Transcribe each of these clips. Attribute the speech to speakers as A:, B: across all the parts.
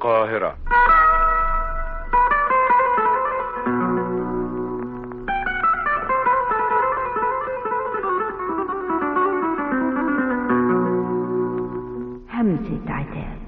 A: القاهرة
B: همسة عتاب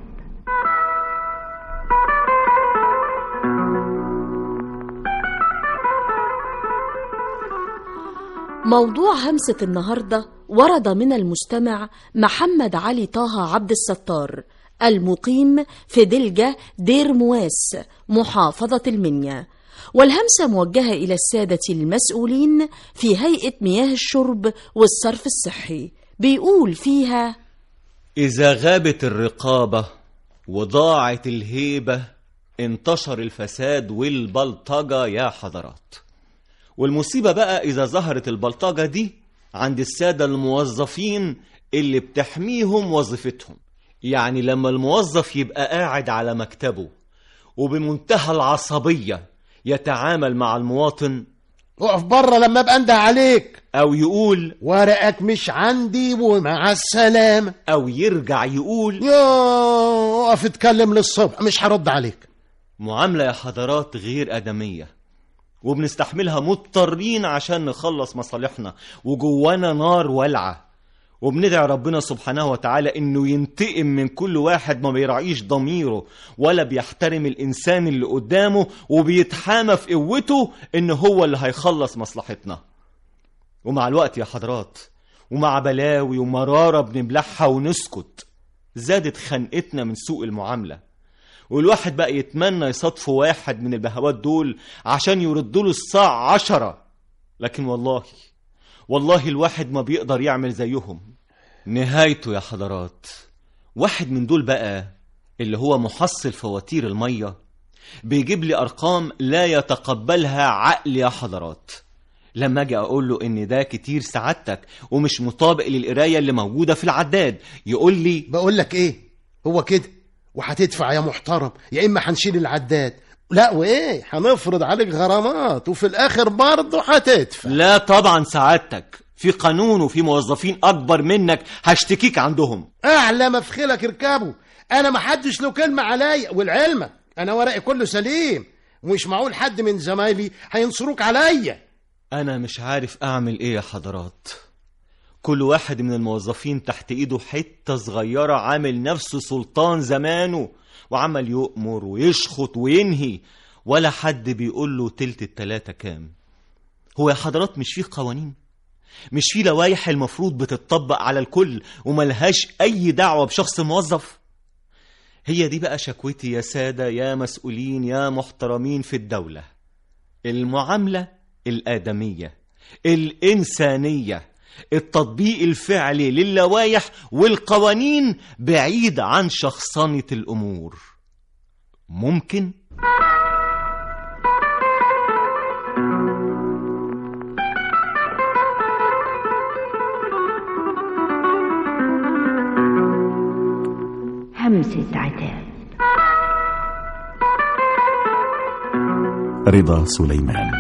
C: موضوع همسة النهاردة ورد من المستمع محمد علي طه عبد الستار المقيم في دلجة دير مواس محافظة المنيا والهمسة موجهة إلى السادة المسؤولين في هيئة مياه الشرب والصرف الصحي بيقول فيها
D: إذا غابت الرقابة وضاعت الهيبة انتشر الفساد والبلطجة يا حضرات والمصيبة بقى إذا ظهرت البلطجة دي عند السادة الموظفين اللي بتحميهم وظيفتهم يعني لما الموظف يبقى قاعد على مكتبه وبمنتهى العصبية يتعامل مع المواطن
E: اقف بره لما ابقى انده عليك
D: أو يقول
E: ورقك مش عندي ومع السلامة
D: أو يرجع يقول
E: يا اقف اتكلم للصبح مش هرد عليك
D: معاملة يا حضرات غير آدمية وبنستحملها مضطرين عشان نخلص مصالحنا وجوانا نار والعة وبندعي ربنا سبحانه وتعالى انه ينتقم من كل واحد ما بيراعيش ضميره ولا بيحترم الانسان اللي قدامه وبيتحامى في قوته ان هو اللي هيخلص مصلحتنا ومع الوقت يا حضرات ومع بلاوي ومرارة بنبلعها ونسكت زادت خنقتنا من سوء المعاملة والواحد بقى يتمنى يصادفه واحد من البهوات دول عشان يردوا له الساعة عشرة لكن والله والله الواحد ما بيقدر يعمل زيهم نهايته يا حضرات واحد من دول بقى اللي هو محصل فواتير المية بيجيب لي أرقام لا يتقبلها عقل يا حضرات لما اجي اقول له ان ده كتير سعادتك ومش مطابق للقرايه اللي موجوده في العداد يقول لي
E: بقول لك ايه هو كده وهتدفع يا محترم يا اما هنشيل العداد لا وايه هنفرض عليك غرامات وفي الاخر برضه هتدفع
D: لا طبعا سعادتك في قانون وفي موظفين اكبر منك هشتكيك عندهم
E: اعلى ما في خيلك اركبه انا ما حدش له كلمه عليا والعلمك انا ورقي كله سليم ومش معقول حد من زمايلي هينصروك عليا
D: انا مش عارف اعمل ايه يا حضرات كل واحد من الموظفين تحت ايده حته صغيره عامل نفسه سلطان زمانه وعمل يؤمر ويشخط وينهي ولا حد بيقول له تلت التلاتة كام هو يا حضرات مش فيه قوانين مش فيه لوائح المفروض بتطبق على الكل وملهاش أي دعوة بشخص موظف هي دي بقى شكوتي يا سادة يا مسؤولين يا محترمين في الدولة المعاملة الآدمية الإنسانية التطبيق الفعلي للوائح والقوانين بعيد عن شخصنة الأمور ممكن؟
B: همسة عتاب
F: رضا سليمان